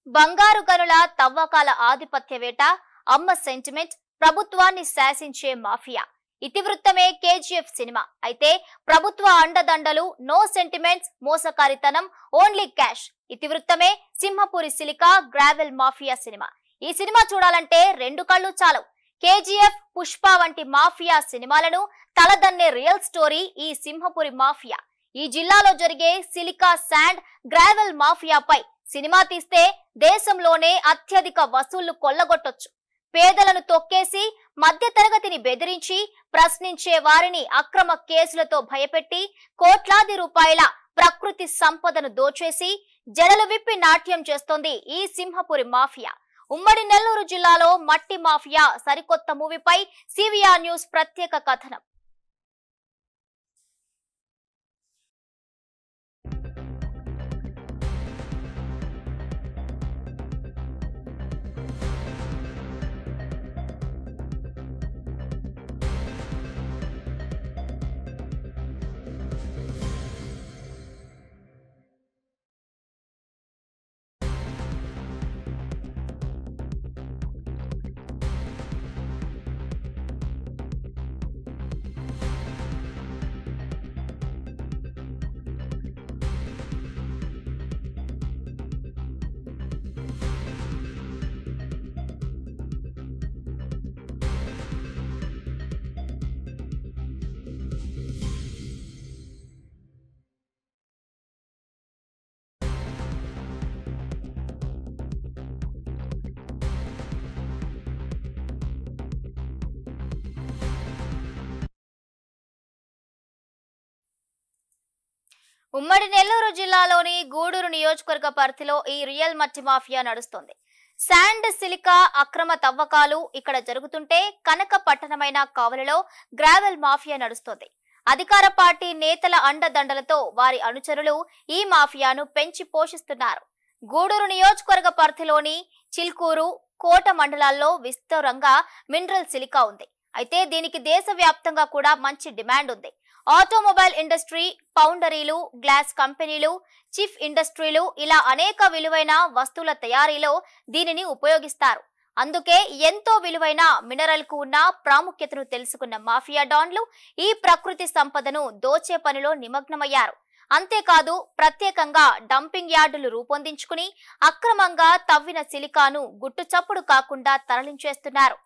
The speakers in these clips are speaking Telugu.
బంగారు గనుల తవ్వకాల ఆధిపత్య వేట అమ్మ సెంటిమెంట్ ప్రభుత్వాన్ని శాసించే మాఫియా ఇతివృత్తమే కేజీఎఫ్ సినిమా అయితే ప్రభుత్వ అండదండలు నో సెంటిమెంట్స్ మోసకారితనం ఓన్లీ క్యాష్ ఇతివృత్తమే Simhapuri silica gravel mafia cinema ఈ సినిమా చూడాలంటే రెండు కళ్ళు చాలు కేజీఎఫ్ పుష్ప వంటి మాఫియా సినిమాలను తలదన్నే రియల్ స్టోరీ ఈ సింహపురి మాఫియా ఈ జిల్లాలో జరిగే సిలికా శాండ్ గ్రావెల్ మాఫియాపై సినిమా తీస్తే దేశంలోనే అత్యధిక వసూళ్లు కొల్లగొట్టొచ్చు పేదలను తొక్కేసి మధ్యతరగతిని బెదిరించి ప్రశ్నించే వారిని అక్రమ కేసులతో భయపెట్టి కోట్లాది రూపాయల ప్రకృతి సంపదను దోచేసి జడలు విప్పి నాట్యం చేస్తోంది ఈ సింహపురి మాఫియా ఉమ్మడి నెల్లూరు జిల్లాలో మట్టి మాఫియా సరికొత్త మూవీపై సివిఆర్ న్యూస్ ప్రత్యేక కథనం ఉమ్మడి నెల్లూరు జిల్లాలోని గూడూరు నియోజకవర్గ పరిధిలో ఈ రియల్ మట్టి మాఫియా నడుస్తోంది శాండ్ సిలికా అక్రమ తవ్వకాలు ఇక్కడ జరుగుతుంటే కనక పట్టణమైన కావలిలో గ్రావెల్ మాఫియా నడుస్తోంది అధికార పార్టీ నేతల అండదండలతో వారి అనుచరులు ఈ మాఫియాను పెంచి పోషిస్తున్నారు గూడూరు నియోజకవర్గ పరిధిలోని చిల్కూరు కోట మండలాల్లో విస్తరంగా మినరల్ సిలికా ఉంది అయితే దీనికి దేశవ్యాప్తంగా కూడా మంచి డిమాండ్ ఉంది ఆటోమొబైల్ ఇండస్ట్రీ పౌండరీలు గ్లాస్ కంపెనీలు చిఫ్ ఇండస్ట్రీలు ఇలా అనేక విలువైన వస్తువుల తయారీలో దీనిని ఉపయోగిస్తారు అందుకే ఎంతో విలువైన మినరల్ కు ఉన్న ప్రాముఖ్యతను తెలుసుకున్న మాఫియా డాన్లు ఈ ప్రకృతి సంపదను దోచే పనిలో నిమగ్నమయ్యారు అంతేకాదు ప్రత్యేకంగా డంపింగ్ యార్డులు రూపొందించుకుని అక్రమంగా తవ్విన సిలికాను గుట్టుచప్పుడు కాకుండా తరలించేస్తున్నారు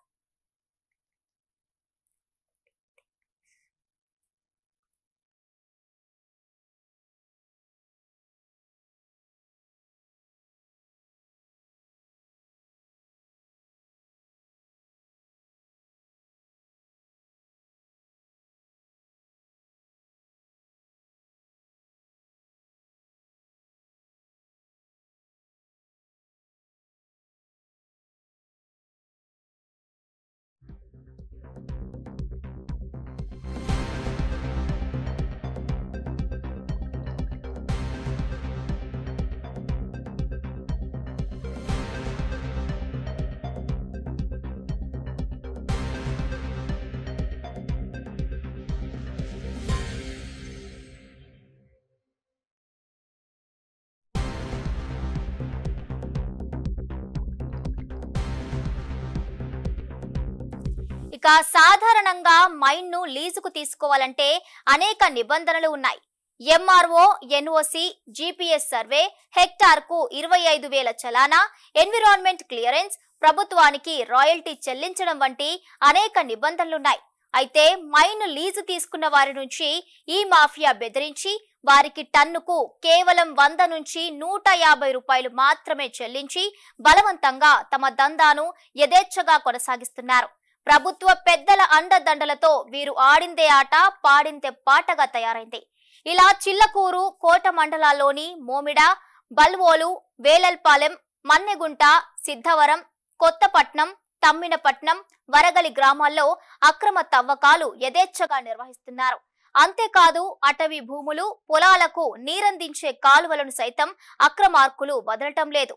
ఇక సాధారణంగా మైన్ ను లీజుకు తీసుకోవాలంటే అనేక నిబంధనలు ఉన్నాయి MRO NOC GPS survey hectare కు ఇరవై ఐదు వేల చలానా ఎన్విరాన్మెంట్ క్లియరెన్స్ ప్రభుత్వానికి రాయల్టీ చెల్లించడం వంటి అనేక నిబంధనలున్నాయి అయితే మైన్ లీజు తీసుకున్న వారి నుంచి ఈ మాఫియా బెదిరించి వారికి టన్నుకు కేవలం వంద నుంచి నూట యాభై రూపాయలు మాత్రమే చెల్లించి బలవంతంగా తమ దందాను యథేచ్ఛగా కొనసాగిస్తున్నారు ప్రభుత్వ పెద్దల అండదండలతో వీరు ఆడిందే ఆట పాడిందే పాటగా తయారైంది ఇలా చిల్లకూరు కోట మండలాల్లోని మోమిడ బల్వోలు వేలల్పాలెం మన్నెగుంట సిద్ధవరం కొత్తపట్నం తమ్మినపట్నం వరగలి గ్రామాల్లో అక్రమ తవ్వకాలు యథేచ్ఛగా నిర్వహిస్తున్నారు అంతేకాదు అటవీ భూములు పొలాలకు నీరందించే కాలువలను సైతం అక్రమార్కులు వదలటం లేదు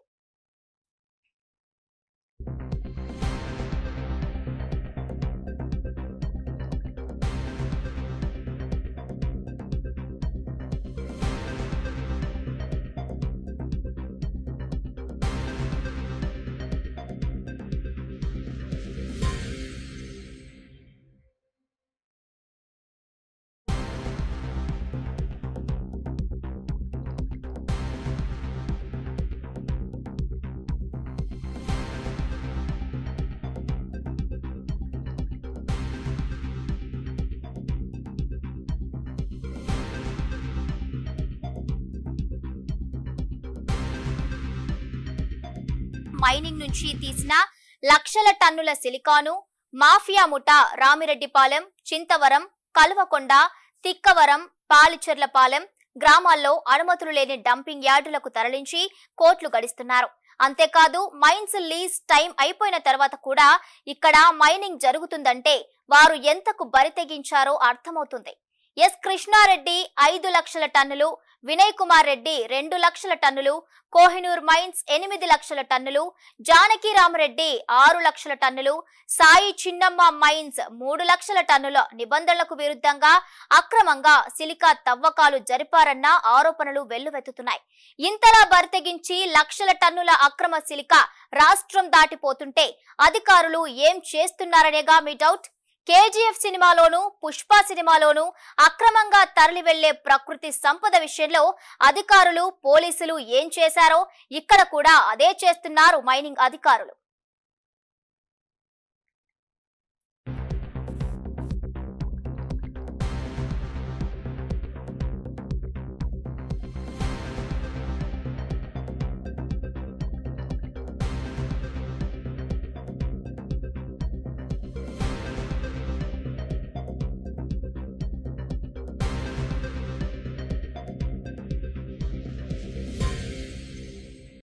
మైనింగ్ నుంచి తీసిన లక్షల టన్నుల సిలికాను మాఫియా ముఠా రామిరెడ్డిపాలెం చింతవరం కల్వకొండ తిక్కవరం పాలిచెర్లపాలెం గ్రామాల్లో అనుమతులు లేని డంపింగ్ యార్డులకు తరలించి కోట్లు గడిస్తున్నారు అంతేకాదు మైన్స్ లీజ్ టైం అయిపోయిన తర్వాత కూడా ఇక్కడ మైనింగ్ జరుగుతుందంటే వారు ఎంతకు బరితెగించారో అర్థమవుతుంది ఎస్ కృష్ణారెడ్డి ఐదు లక్షల టన్నులు వినయ్ కుమార్ రెడ్డి రెండు లక్షల టన్నులు కోహినూర్ మైన్స్ ఎనిమిది లక్షల టన్నులు జానకిరామరెడ్డి ఆరు లక్షల టన్నులు సాయి చిన్నమ్మ మైన్స్ మూడు లక్షల టన్నుల నిబంధనలకు విరుద్ధంగా అక్రమంగా సిలికా తవ్వకాలు జరిపారన్న ఆరోపణలు వెల్లువెత్తుతున్నాయి ఇంతలా బరితెగించి లక్షల టన్నుల అక్రమ సిలికా రాష్ట్రం దాటిపోతుంటే అధికారులు ఏం చేస్తున్నారనేగా మీ డౌట్ కేజీఎఫ్ సినిమాలోను పుష్ప సినిమాలోను అక్రమంగా తరలి వెళ్లే ప్రకృతి సంపద విషయంలో అధికారులు పోలీసులు ఏం చేశారో ఇక్కడ కూడా అదే చేస్తున్నారు మైనింగ్ అధికారులు